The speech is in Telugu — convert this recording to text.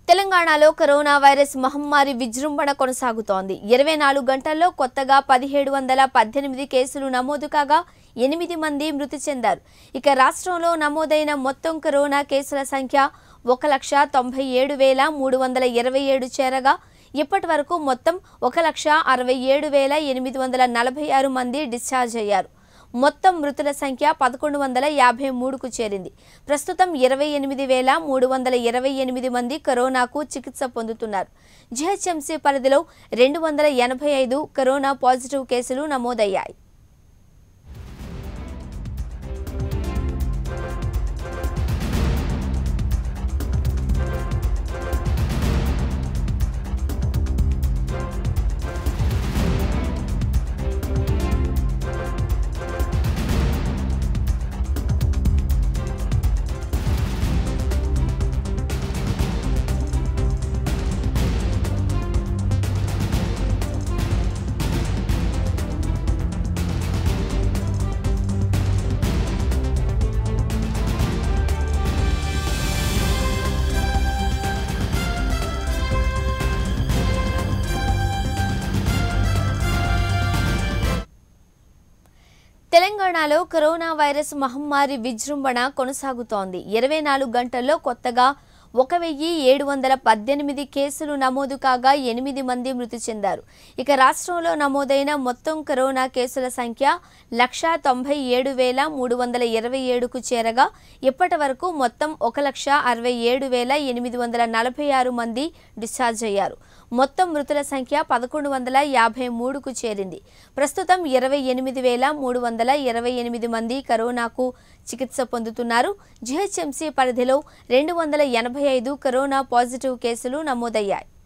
తెలంగాణలో కరోనా వైరస్ మహమ్మారి విజృంభణ కొనసాగుతోంది ఇరవై నాలుగు గంటల్లో కొత్తగా పదిహేడు వందల పద్దెనిమిది కేసులు నమోదు కాగా ఎనిమిది మంది మృతి చెందారు ఇక రాష్ట్రంలో నమోదైన మొత్తం కరోనా కేసుల సంఖ్య ఒక లక్ష తొంభై ఏడు వేల మూడు వందల ఇరవై ఏడు చేరగా ఇప్పటి వరకు మొత్తం ఒక లక్ష అరవై ఏడు వేల ఎనిమిది వందల నలభై ఆరు మంది డిశ్చార్జ్ అయ్యారు మొత్తం మృతుల సంఖ్య పదకొండు వందల యాభై మూడుకు చేరింది ప్రస్తుతం ఇరవై ఎనిమిది వేల మూడు వందల ఇరవై ఎనిమిది మంది కరోనాకు చికిత్స పొందుతున్నారు జిహెచ్ఎంసీ పరిధిలో రెండు వందల ఎనభై ఐదు కరోనా పాజిటివ్ కేసులు నమోదయ్యాయి తెలంగాణలో కరోనా వైరస్ మహమ్మారి విజృంభణ కొనసాగుతోంది ఇరవై నాలుగు గంటల్లో కొత్తగా ఒక వెయ్యి ఏడు వందల పద్దెనిమిది కేసులు నమోదు కాగా ఎనిమిది మంది మృతి చెందారు ఇక రాష్ట్రంలో నమోదైన మొత్తం కరోనా కేసుల సంఖ్య లక్ష తొంభై ఏడు వేల మూడు వందల ఇరవై ఏడుకు చేరగా ఇప్పటి వరకు మొత్తం ఒక లక్ష అరవై ఏడు వేల ఎనిమిది వందల నలభై ఆరు మంది డిశ్చార్జ్ అయ్యారు మొత్తం మృతుల సంఖ్య పదకొండు వందల యాభై మూడుకు చేరింది ప్రస్తుతం ఇరవై ఎనిమిది వేల మూడు వందల ఇరవై ఎనిమిది మంది కరోనాకు చికిత్స పొందుతున్నారు జిహెచ్ఎంసీ పరిధిలో రెండు వందల ఎనభై ఐదు కరోనా పాజిటివ్ కేసులు నమోదయ్యాయి